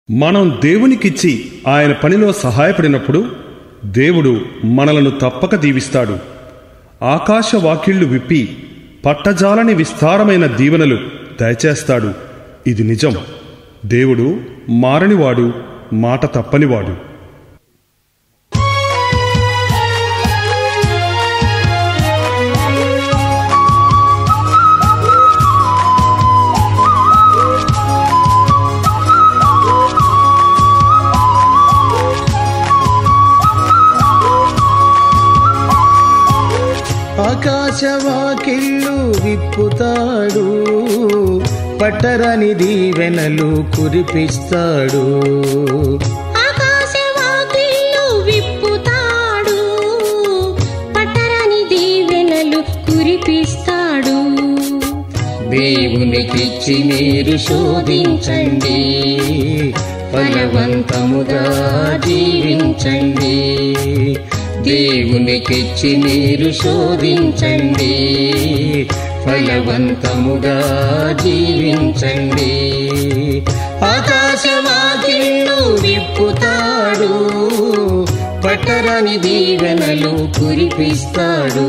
మనం దేవునికిచ్చి ఆయన పనిలో సహాయపడినప్పుడు దేవుడు మనలను తప్పక దీవిస్తాడు ఆకాశ వాకిళ్లు విప్పి పట్టజాలని విస్తారమైన దీవెనలు దయచేస్తాడు ఇది నిజం దేవుడు మారనివాడు మాట తప్పనివాడు ఆకాశవాకిళ్ళు విప్పుతాడు పట్టరని దీవెనలు కురిపిస్తాడు ఆకాశవాకిళ్ళు విప్పుతాడు పట్టరాని దీవెనలు కురిపిస్తాడు దేవునికిచ్చి మీరు శోధించండి ఫలవంతముగా జీవించండి దేవునికిచ్చి మీరు శోధించండి ఫలవంతముగా జీవించండి ఆకాశవాకిళ్ళు విప్పుతాడు పట్టరని దీవెనలు కురిపిస్తాడు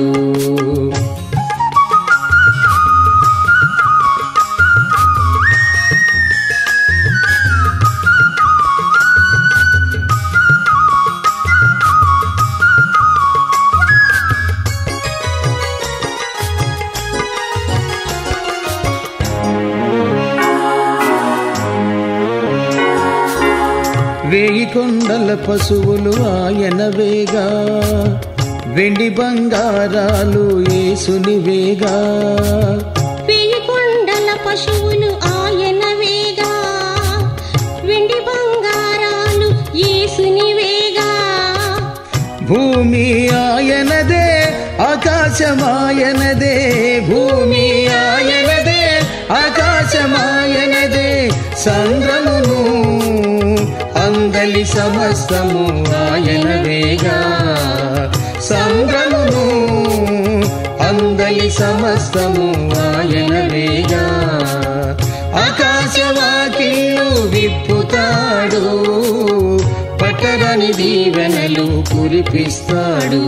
వేయి కొండల పశువులు ఆయన వేగా వెండి బంగారాలు యేసుని వేగా వెయ్యి కొండల పశువులు ఆయన వేగా వెండి బంగారాలు యేసుని వేగా భూమి ఆయనదే ఆకాశమాయనదే భూమి ఆయనదే ఆకాశమాయనదే సంద్రమును అందలి సమస్తము ఆయన వేగా సంద్రమును అందలి సమస్తము ఆయన వేగా ఆకాశవాకిళ్ళు విప్పుతాడు పట్టరని దీవెనలు కురిపిస్తాడు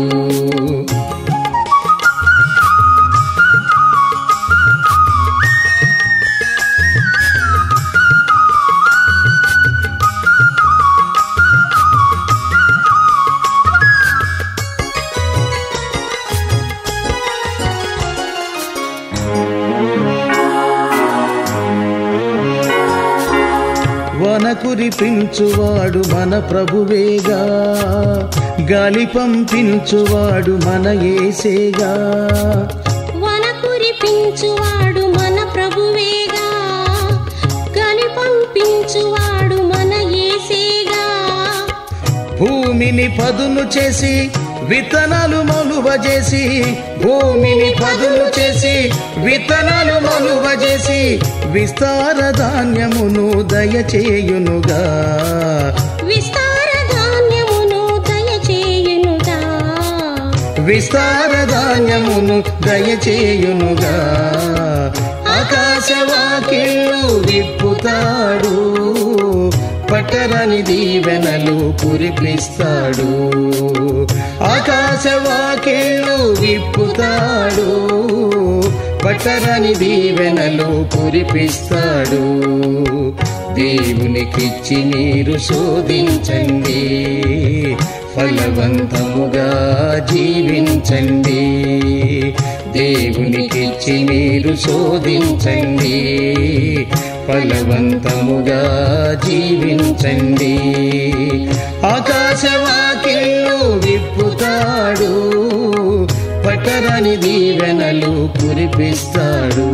వన కురిపించువాడు మన ప్రభువేగా గాలి పంపించువాడు మన ఏసేగా వన కురిపించువాడు మన ప్రభువేగా గని పంపించువాడు మన యేసేగా భూమిని పదును చేసి విత్తనాలు మొలువ చేసి భూమిని పదును చేసి విత్తనాలు మొలువ చేసి విస్తార ధాన్యమును దయచేయునుగా విస్తార ధాన్యమును దయచేయునుగా విస్తార ధాన్యమును దయచేయునుగా ఆకాశవాకిళ్ళు విప్పుతాడు పట్టరని దీవెనలు కురిపిస్తాడు ఆకాశవాకిళ్ళు విప్పుతాడు పట్టరని దీవెనలు కురిపిస్తాడు దేవునికిచ్చి మీరు శోధించండి ఫలవంతముగా జీవించండి దేవునికిచ్చి మీరు శోధించండి ఫలవంతముగా జీవించండి ఆకాశవాకిళ్ళు విప్పుతాడు పట్టరని దీవెనలు కురిపిస్తాడు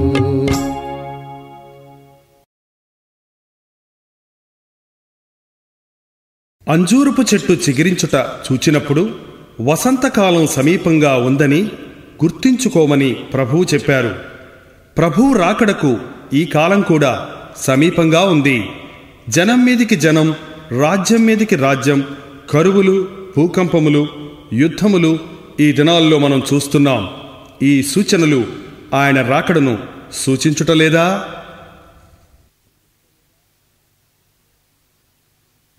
అంజూరపు చెట్టు చిగిరించుట చూచినప్పుడు వసంతకాలం సమీపంగా ఉందని గుర్తించుకోమని ప్రభువు చెప్పారు ప్రభువు రాకడకు ఈ కాలం కూడా సమీపంగా ఉంది జనం మీదికి జనం రాజ్యం మీదికి రాజ్యం కరువులు భూకంపములు యుద్ధములు ఈ దినాల్లో మనం చూస్తున్నాం ఈ సూచనలు ఆయన రాకడను సూచించుటలేదా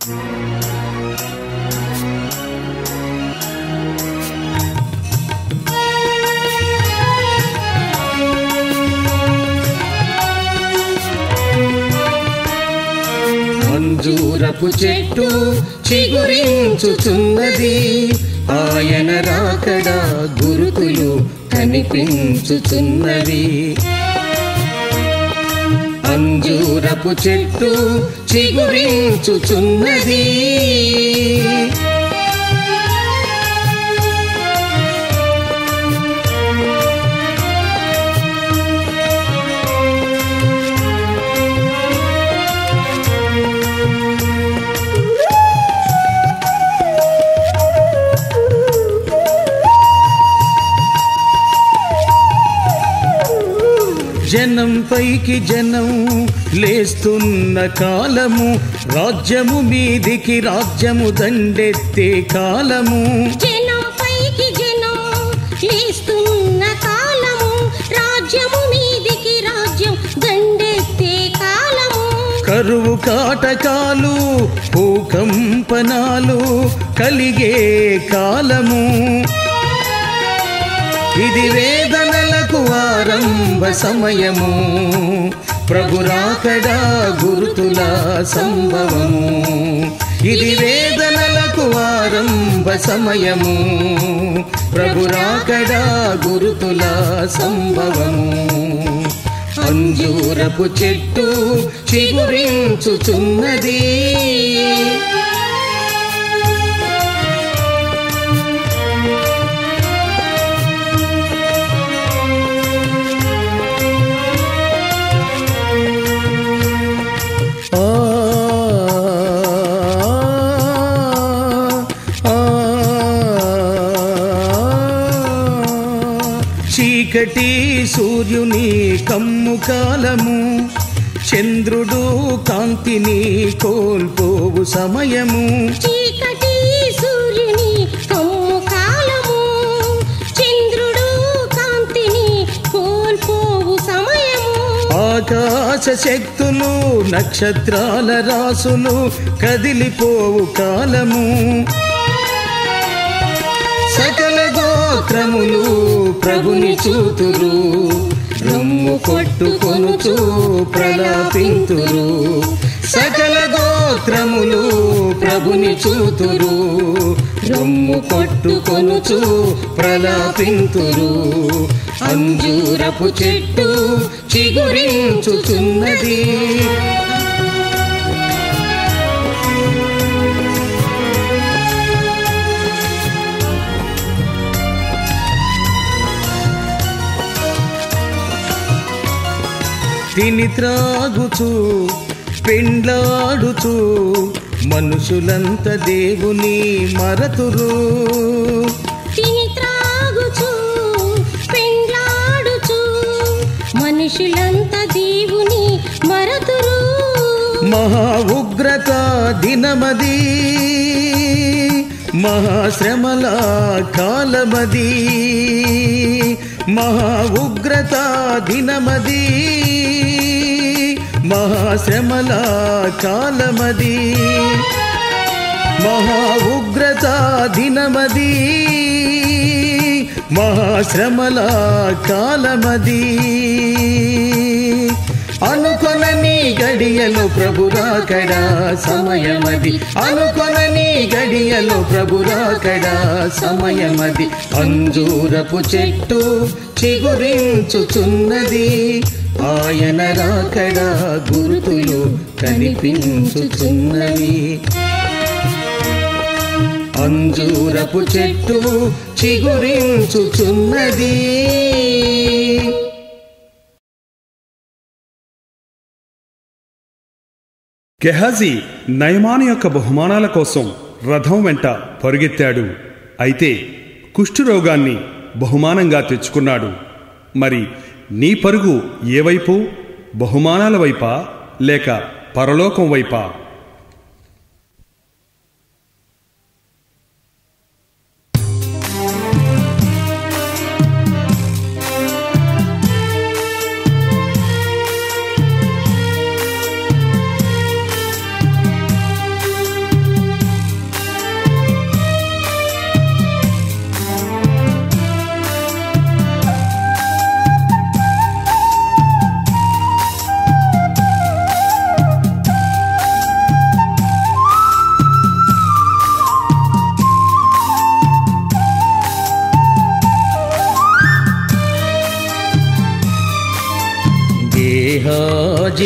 మంజూరపు చెట్టు చిగురించుచున్నది ఆయన రాకడ గురుతులు కనిపించుచున్నవి అంజూరపు చెట్టు చిగురించుచున్నది జనం పైకి జనం లేస్తున్న కాలము రాజ్యము మీదికి రాజ్యము దండెత్తే కాలము జనం పైకి జనం లేస్తున్న కాలము రాజ్యము మీదికి రాజ్యం దండెత్తే కాలము కరువు కాటకాలు భూకంపనాలు కలిగే కాలము ఇది వేదనలకు ఆరంభ సమయము ప్రభురాకడా గురుతుల సంభవము ఇది వేదనలకు ఆరంభ సమయము ప్రభురాకడా గురుతుల సంభవము అంజూరపు చెట్టు చిగురించుచున్నది ఆ ఆ చీకటి సూర్యుని కమ్ము కాలము చంద్రుడు కాంతిని కోల్పోవు సమయము చీకటి సూర్యుని కమ్ము కాలము చంద్రుడు కాంతిని కోల్పోవు సమయము ఆకాశ శక్తులు నక్షత్రాల రాసులు కదిలిపోవు కాలము సకల గోత్రములు ప్రభుని చూతురు రమ్ము కొట్టుకొనుచు ప్రలాపింతురు సకల గోత్రములు ప్రభుని చూతురు రొమ్ము కొట్టుకొనుచు ప్రలాపింతురు అంజూరపు చెట్టు చిగురించుచున్నది తిని త్రాగుచు పెండ్లాడుచు మనుషులంత దేవుని మరతురు తిని త్రాగుచు పెండ్లాడుచు మనుషులంతా దేవుని మరతురు మహా ఉగ్రత దినమది మహాశ్రమల కాలమది మహా ఉగ్రత దినమది మహాశ్రమల కాలమది మహా ఉగ్రత దినమది మహాశ్రమల కాలమది అనుకొనని గడియలో ప్రభురాకడా సమయమది అనుకొనని గడియలో ప్రభురాకడా సమయమది అంజూరపు చెట్టు చిగురించుచున్నది ఆయన రాకడా గుర్తులు కనిపించుచున్నవి అంజూరపు చెట్టు చిగురించుచున్నది గెహాజీ నయమాను యొక్క బహుమానాల కోసం రథం వెంట పరుగెత్తాడు అయితే కుష్ఠరోగాన్ని బహుమానంగా తెచ్చుకున్నాడు మరి నీ పరుగు ఏ వైపు బహుమానాల వైపా లేక పరలోకం వైపా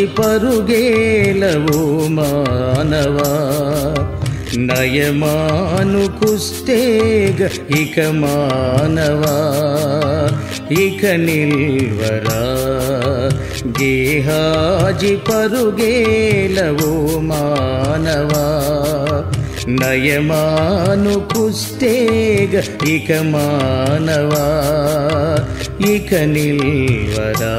గేహాజి పరుగేలవో మానవా నయమాను కుస్తేగ ఇక మానవా ఇక నిల్వరా గేహాజి పరుగేలవో మానవా నయమాను కుస్తేగ ఇక మానవా ఇక నిల్వరా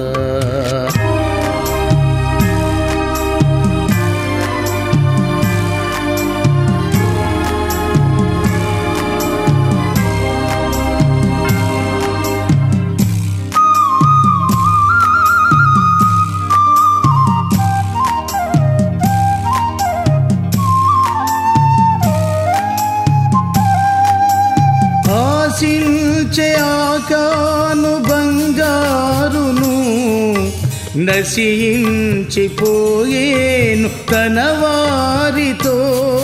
ఆశించే ఆకాను బంగారును నశించిపోయేను తన వారితో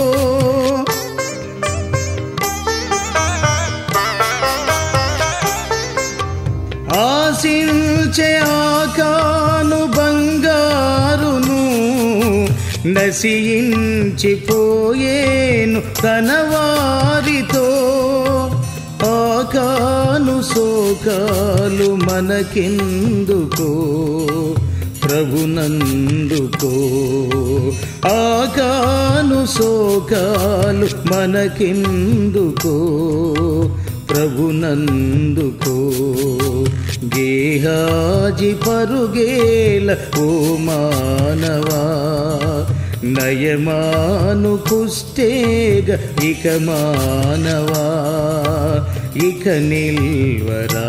ఆశించే ఆకాను బంగారును నశించిపోయేను తన వారితో ఆకాను శోకాలు మనకెందుకో ప్రభునందుకో ఆకాను శోకాలు మనకెందుకో ప్రభునందుకో గేహాజి పరుగేల ఓ మానవా నయమాను కుస్తేగ ఇక మానవా ఇక నిల్వరా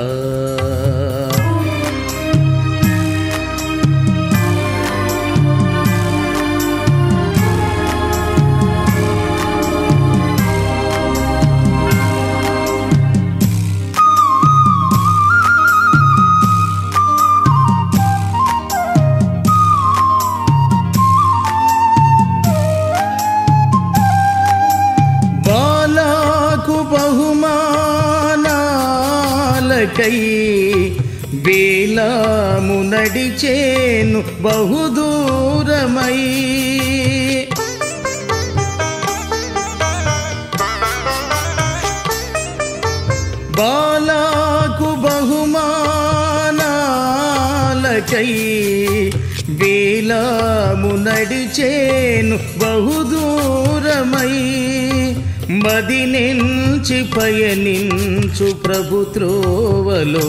బాలాకు బహుమానాలకై వేలాము నడిచేను బహుదూరమై బాలాకు బహుమానాలకై వేలాము నడిచేను బహుదూరమై మది నుంచి పయనించు ప్రభు త్రోవలో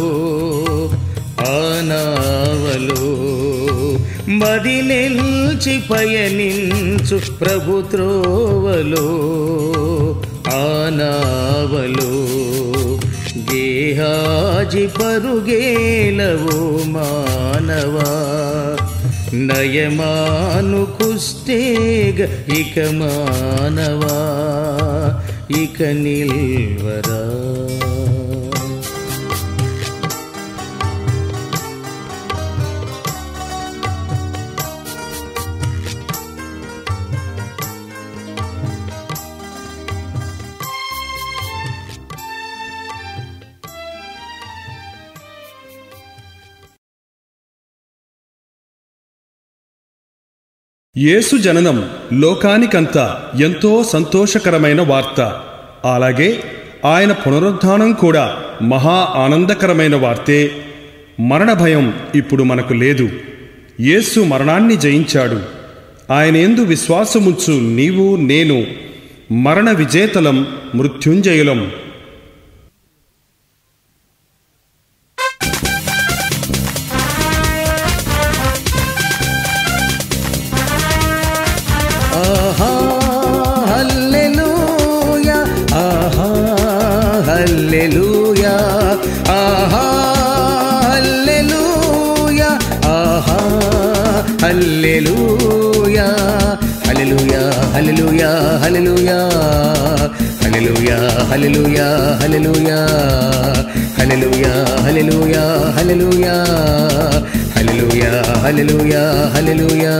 ఆనావలో మది నిల్చి పయనించు ప్రభు త్రోవలో ఆనావలో గేహాజి పరుగేలవో మానవా నయమాను కుస్తేగ ఇక మానవా ఇక నిల్వరా యేసు జననం లోకానికంతా ఎంతో సంతోషకరమైన వార్త అలాగే ఆయన పునరుద్ధానం కూడా మహా ఆనందకరమైన వార్తే మరణ భయం ఇప్పుడు మనకు లేదు యేసు మరణాన్ని జయించాడు ఆయన ఎందు విశ్వాసముంచు నీవు నేను మరణ విజేతలం మృత్యుంజయులం ఆహా హల్లెలూయా ఆహా హల్లెలూయా ఆహా హల్లెలూయా ఆహా హల్లెలూయా హల్లెలూయా హల్లెలూయా హల్లెలూయా హల్లెలూయా హల్లెలూయా హల్లెలూయా హల్లెలూయా హల్లెలూయా హల్లెలూయా హల్లెలూయా హల్లెలూయా హల్లెలూయా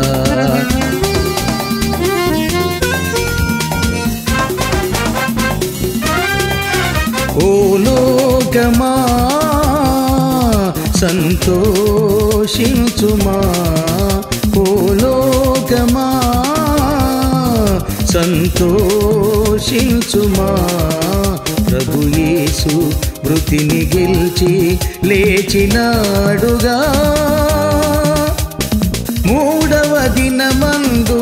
ఓ లోకమా సంతోషించుమా సంతోషించుమా ప్రభు యేసు మృతిని గెలిచి లేచినాడుగా మూడవ దినమందు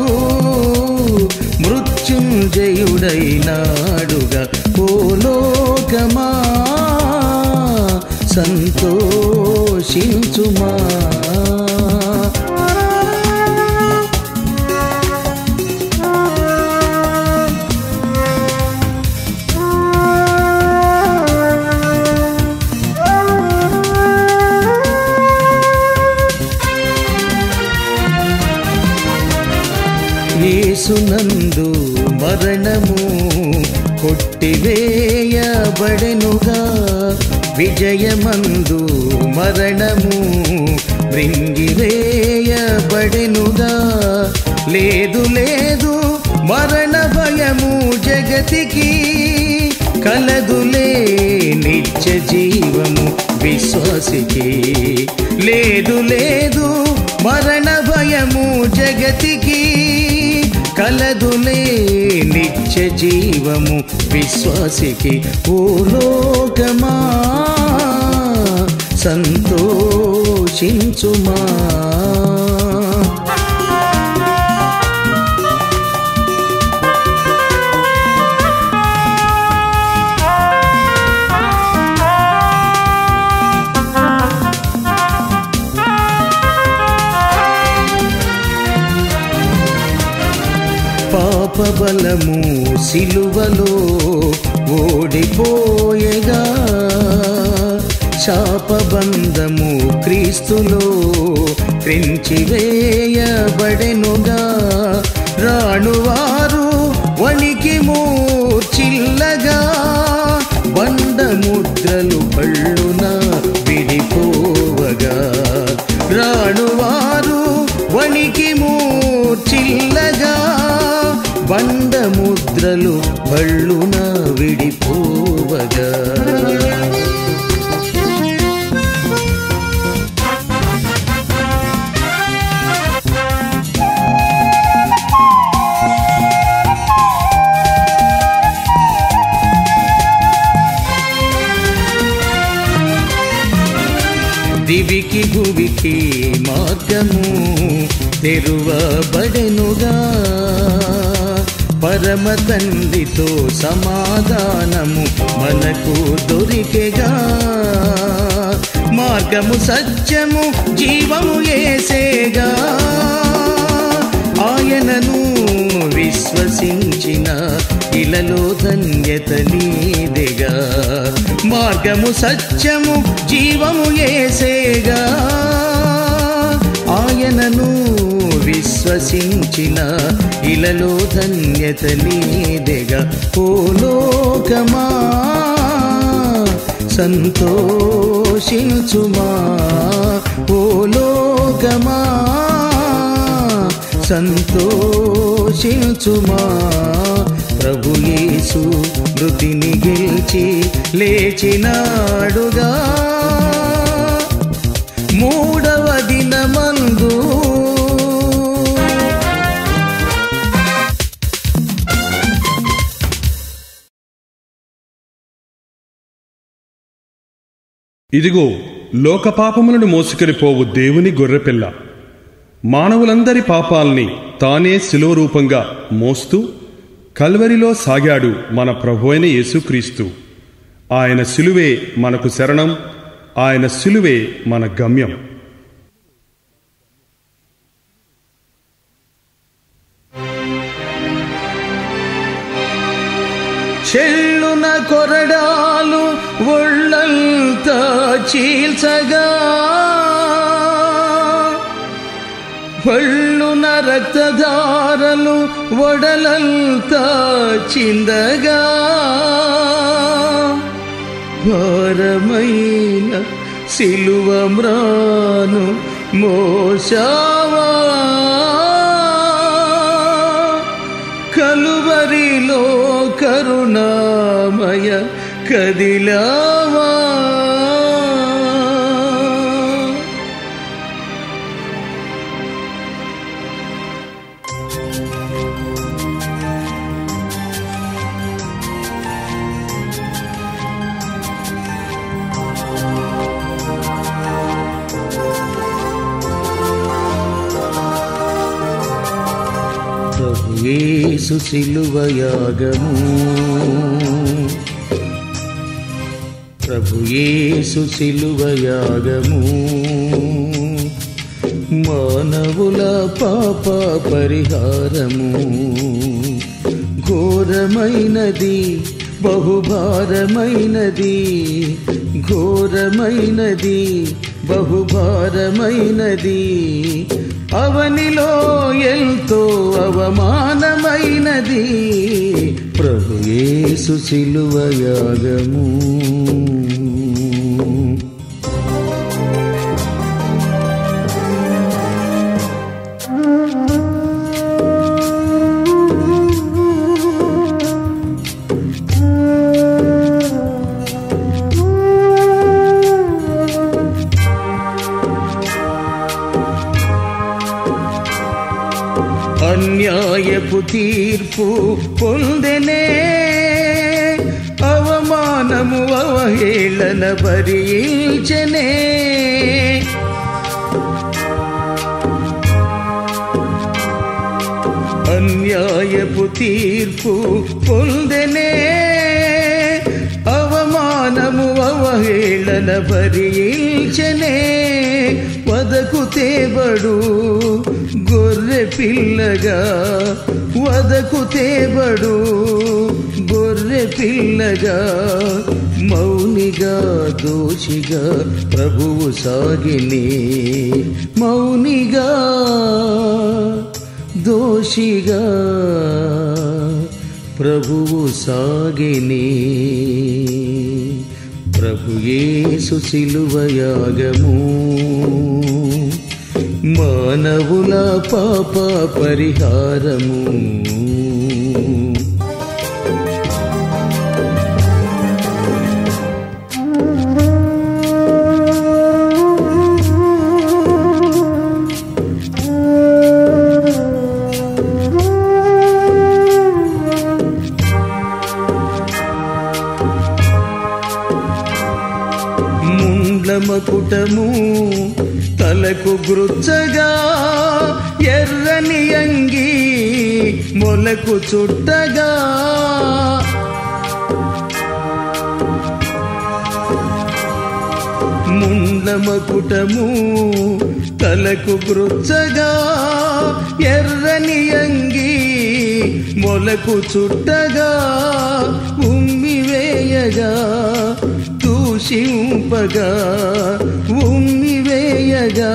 మృత్యుంజయుడైనాడుగా ఓ లోకమా సంతోషించుమా యేసునందు మరణము కొట్టివేయబడెనుగా విజయమందు మరణము మృంగివేయబడెనుగా లేదు లేదు మరణ భయము జగతికి కలదులే నిత్య జీవము విశ్వాసికి లేదు లేదు మరణ భయము జగతికి కలదులే నిత్య జీవము విశ్వాసికి ఓ లోకమా సంతోషించుమా పాపబలము సిలువలో ఓడిపోయగా శాపబంధము క్రీస్తులో క్రించివేయబడెనుగా రాణువారు వణికి మూర్చిల్లగా బండముద్రలు పళ్ళున విడిపోవగా రాణువారు వణికి మూర్చిల్లగా బండముద్రలు బళ్ళున విడిపోవగా దివికి భువికి మార్గము తెరువబడెనుగా పరమ తండ్రితో సమాధానము మనకు దొరికెగా మార్గము సత్యము జీవము ఏసేగా ఆయనను విశ్వసించిన ఇలలో ధన్యత నీదిగా మార్గము సత్యము జీవము ఏసేగా ఆయనను విశ్వసించిన ఇలలో ధన్యత నీదిగా ఓ లోకమా సంతోషించుమా ఓ లోకమా సంతోషించుమా ప్రభు యేసు మృతిని గెలిచి లేచినాడుగా మూడవ దినమందు ఇదిగో లోకపాపములను మోసుకొని దేవుని గొర్రెపిల్ల మానవులందరి పాపాల్ని తానే శిలో రూపంగా మోస్తూ కల్వరిలో సాగాడు మన ప్రభు అయిన యేసుక్రీస్తు ఆయన శిలువే మనకు శరణం ఆయన శిలువే మన గమ్యం చెల్లున కొరడాలు ఒళ్ళంతా చీల్చగా ఒళ్ళున రక్తధారలు ఒడలంతా చిందగా భారమైన సిలువ మ్రాను మోసావా కలువరిలో కరుణామయ కదిలావా ప్రభు యేసు సిలువ యాగము ప్రభు యేసు సిలువ యాగము మానవుల పాప పరిహారము ఘోరమైనది బహుభారమైనది ఘోరమైనది బహుభారమైనది అవనిలో ఎంతో అవమానమైనది ప్రభు యేసు సిలువ యాగము అన్యాయపు తీర్పు పొందెనే అవమానము అవహేళన భరించనే అన్యాయపు తీర్పు పొందెనే అవమానము అవహేళన భరించనే వదకు తేబడు గొర్రె పిల్లగా వదకు తేబడు గొర్రె పిల్లగా మౌనిగా దోషిగా ప్రభువు సాగిని మౌనిగా దోషిగా ప్రభువు సాగిని ప్రభు యేసు సిలువ యాగము మానవుల పాప పరిహారము ముండ్లమకుటము తలకు గృచ్చగా ఎర్రని అంగి మొలకు చుట్టగా ముండ్లమకుటము తలకు గృచ్చగా ఎర్రని అంగి మొలకు చుట్టగా ఉమ్మి వేయగా దూషింపగా ఉమ్మి వేయగా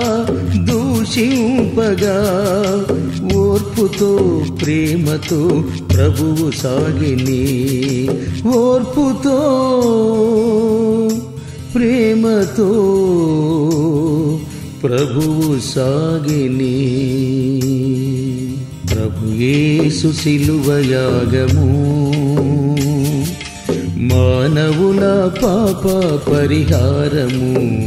దూషింపగా ఓర్పుతో ప్రేమతో ప్రభువు సాగిని ఓర్పుతో ప్రేమతో ప్రభువు సాగిని ప్రభు యేసు సిలువ యాగము మానవుల పాప పరిహారము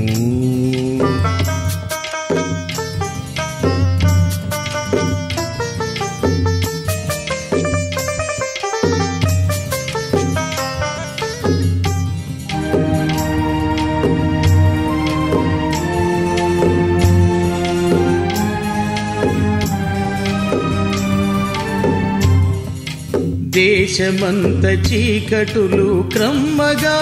దేశమంత చీకటులు క్రమ్మగా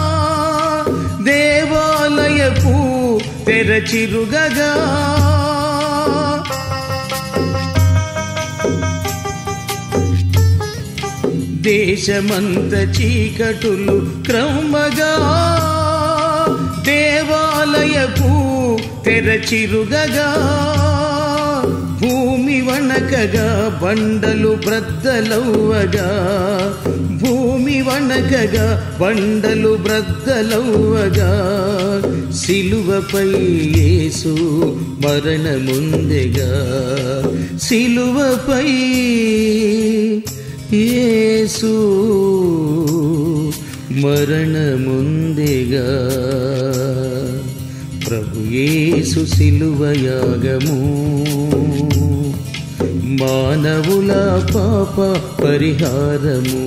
దేవాలయపు తెరచిరుగగా దేశమంత చీకటులు క్రమ్మగా దేవాలయపు తెరచిరుగగా భూమి వణకగా బండలు బ్రద్దలవ్వగా భూమి వణకగా బండలు బ్రద్దలవ్వగా సిలువపై యేసు మరణముందెగా సిలువపై యేసు మరణముందెగా ప్రభు యేసు సిలువ యాగము మానవుల పాప పరిహారము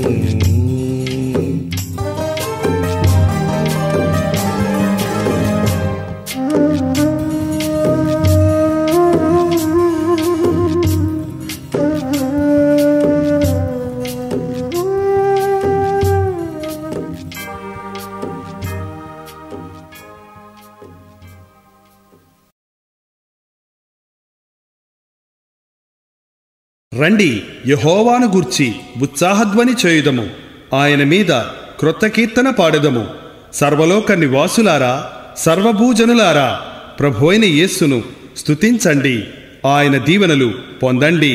రండి యహోవాను గూర్చి ఉత్సాహధ్వని చేయుదము ఆయన మీద క్రొత్త కీర్తన పాడెదము సర్వలోక నివాసులారా సర్వభూజనులారా ప్రభువైన యేస్సును స్తుతించండి ఆయన దీవెనలు పొందండి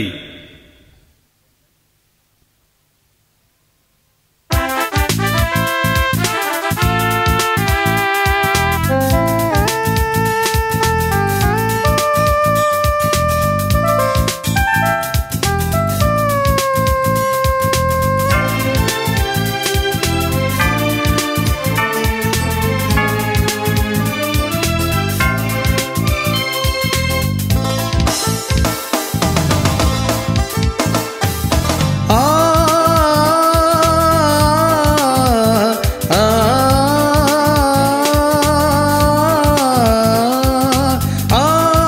ఆ ఆ ఆ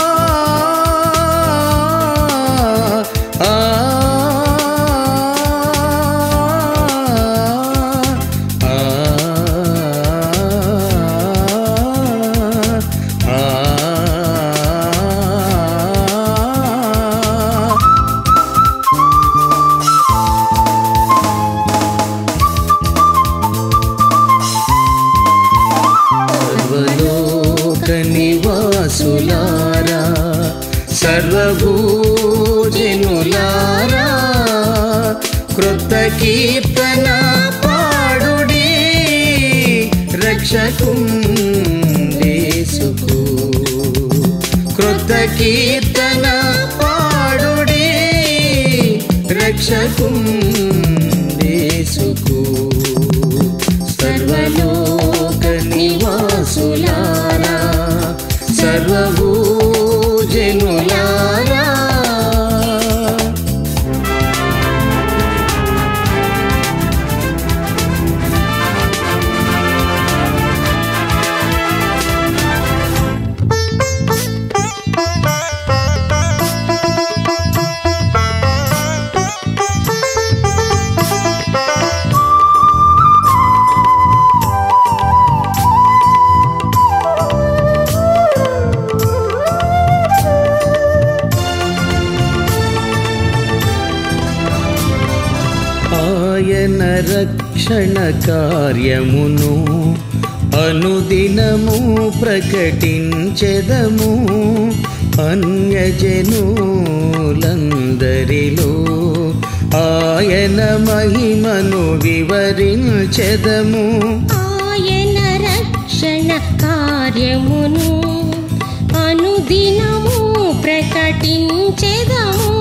ఆ సర్వలోక నివాసులారా సర్వభూజనులారా క్రొత్త కీర్తన పాడుడి రక్షకుండేసుకు క్రొత్త కీర్తన పాడుడి రక్షకుండేసుకు సర్వలోక నివాసులారా సర్వభూజనులారా ఆయన రక్షణ కార్యమును అనుదినము ప్రకటించెదము అన్యజనులందరిలో ఆయన మహిమను వివరించెదము ఆయన రక్షణ కార్యమును అనుదినము ప్రకటించెదము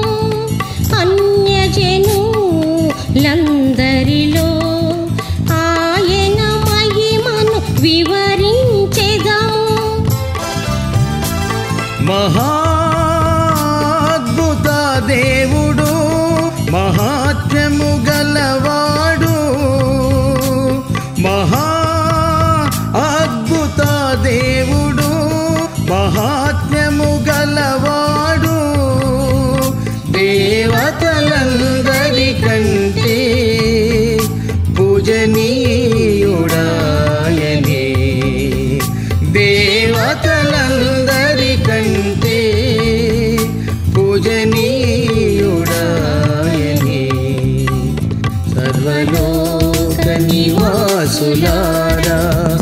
అన్యజనులందరిలో ఆయన మహిమను వివరించెదము మహాద్భుత దేవుడు మహాత్మ్యము గలవాడు మహా అద్భుత దేవుడు మహాత్మ్యము గలవాడు దేవతలందరి కంటే పూజనీయుడాయనే దేవతలందరి కంటే పూజనీయుడాయనే సర్వలోక నివాసులారా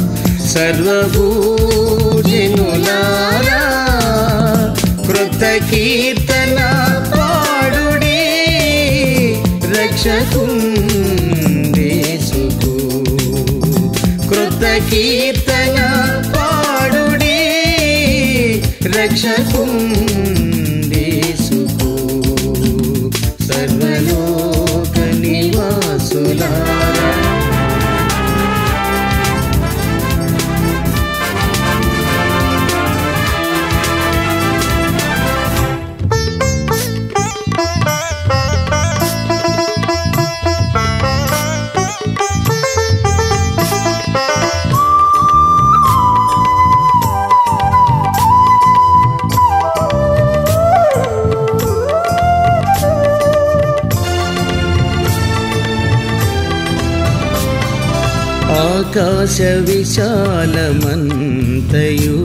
సర్వభూజనులారా కృత కీర్తన పాడుడి రక్షకుండేసుకు కృత కీర్తన పాడుడి రక్షకుండేసుకు సర్వలోక నివాసులారా ఆకాశ విశాలమంతయు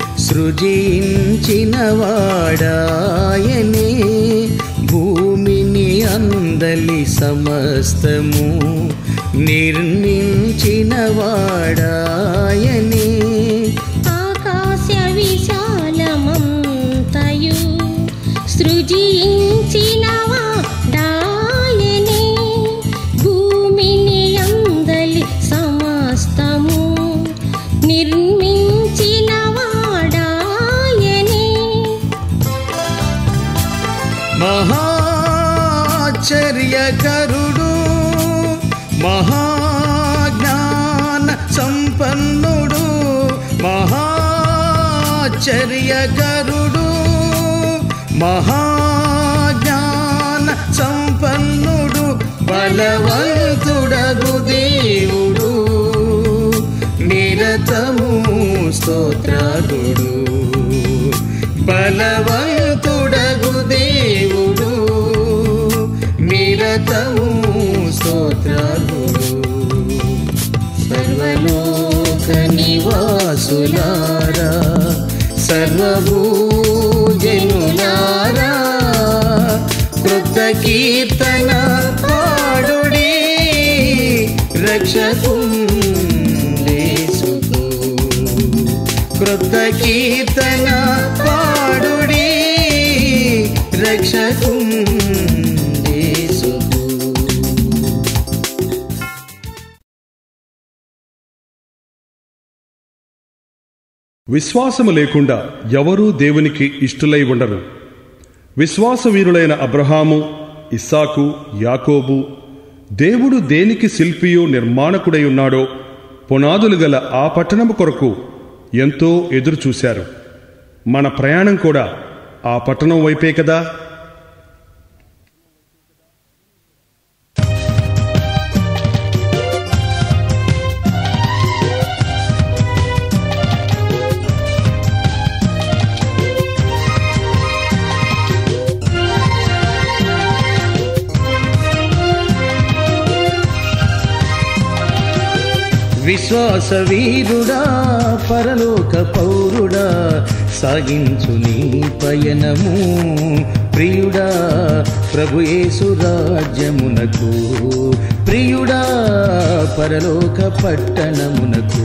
సృజించిన వాడాయనే భూమిని అందలి సమస్తము నిర్మించిన వాడాయని ఆకాశ విశాలమంతయు సృజించినవా డాయని భూమిని అందలి సమస్తము నిర్మించినవా డాయని మహాచర్యకరుడు మహాజ్ఞాన సంపన్నుడు మహాచర్యకరుడు మహాజ్ఞాన సంపన్నుడు బలవంతుడగు దేవుడు నిరతము స్తోత్రాదుడు బలవంతుడగు దేవుడు నిరతము స్తోత్రాదుడు సర్వలోక నివాసులారా సర్వభూజనులారా కృత కీర్తన పాడుడి రక్షకుండేసుకు కృత కీర్తన పాడుడి రక్షకుండేసుకు విశ్వాసము లేకుండా ఎవరూ దేవునికి ఇష్టులై ఉండరు విశ్వాసవీరులైన అబ్రహాము ఇస్సాకు యాకోబు దేవుడు దేనికి శిల్పియు నిర్మాణకుడై ఉన్నాడో పునాదులు గల ఆ పట్టణము కొరకు ఎంతో ఎదురు చూశారు మన ప్రయాణం కూడా ఆ పట్టణం వైపే కదా విశ్వాస వీరుడా పరలోక పౌరుడా సాగించు నీ పయనము ప్రియుడా ప్రభు యేసు రాజ్యమునకు ప్రియుడా పరలోక పట్టణమునకు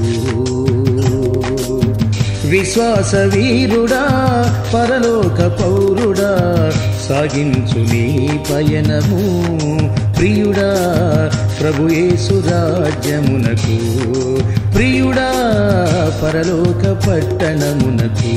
విశ్వాస వీరుడా పరలోక పౌరుడా సాగించు నీ పయనము ప్రియుడా ప్రభు యేసు రాజ్యమునకు ప్రియుడా పరలోక పట్టణమునకు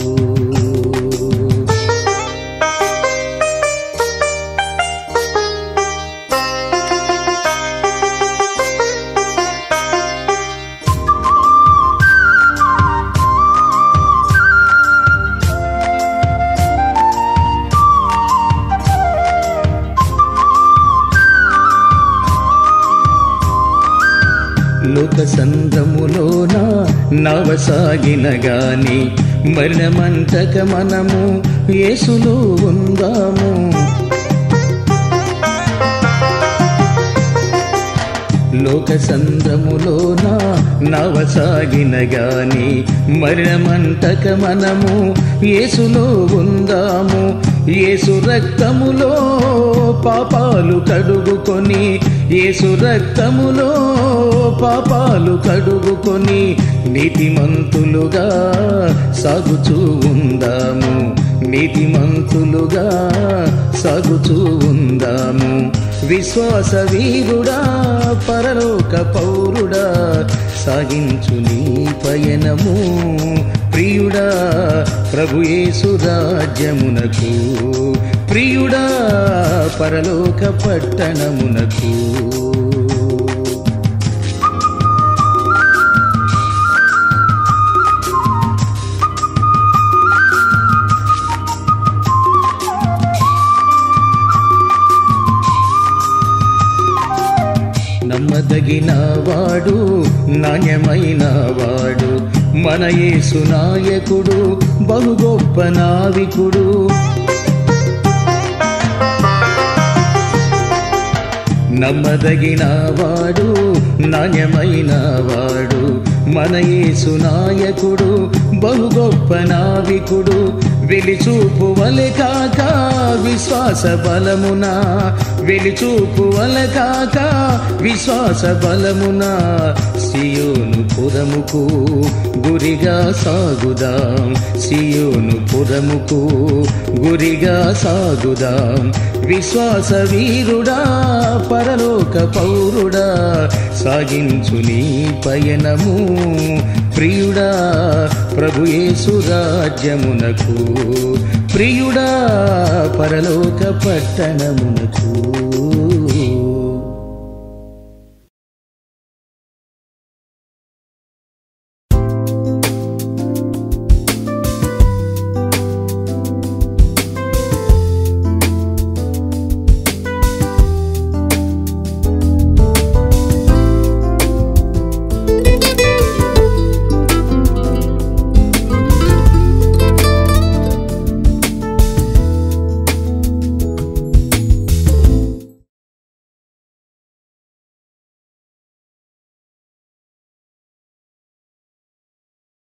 లోక సంద్రములోన నవసాగిన గాని మరణమంతక మనము యేసులో ఉందాము లోక సంద్రములోన నవసాగిన గాని మరణమంతక మనము యేసులో ఉందాము యేసు రక్తములో పాపాలు కడుగుకొని యేసు రక్తములో పాపాలు కడుగుకొని నీతిమంతులుగా సాగుచూ ఉందాము నీతిమంతులుగా సాగుచూ ఉందాము విశ్వాస వీరుడా పరలోక పౌరుడా సాగించు నీ పయనము ప్రియుడా ప్రభు యేసు రాజ్యమునకు ప్రియుడా పరలోక పట్టణమునకు నమ్మదగిన వాడు నాణ్యమైన వాడు మన యేసు నాయకుడు బహు గొప్ప నావికుడు నమ్మదగిన వాడు నాణ్యమైన వాడు మన యేసు నాయకుడు బహు గొప్ప నావికుడు వెలిచూపు వలె కాక విశ్వాస బలమున వెలిచూపు వలె కాక విశ్వాస బలమున సియోను పురముకు గురిగా సాగుదాం సియోను పురముకు గురిగా సాగుదాం విశ్వాస వీరుడా పరలోక పౌరుడా సాగించు నీ పయనము ప్రియుడా ప్రభు యేసు రాజ్యమునకు ప్రియుడా పరలోక పట్టణమునకు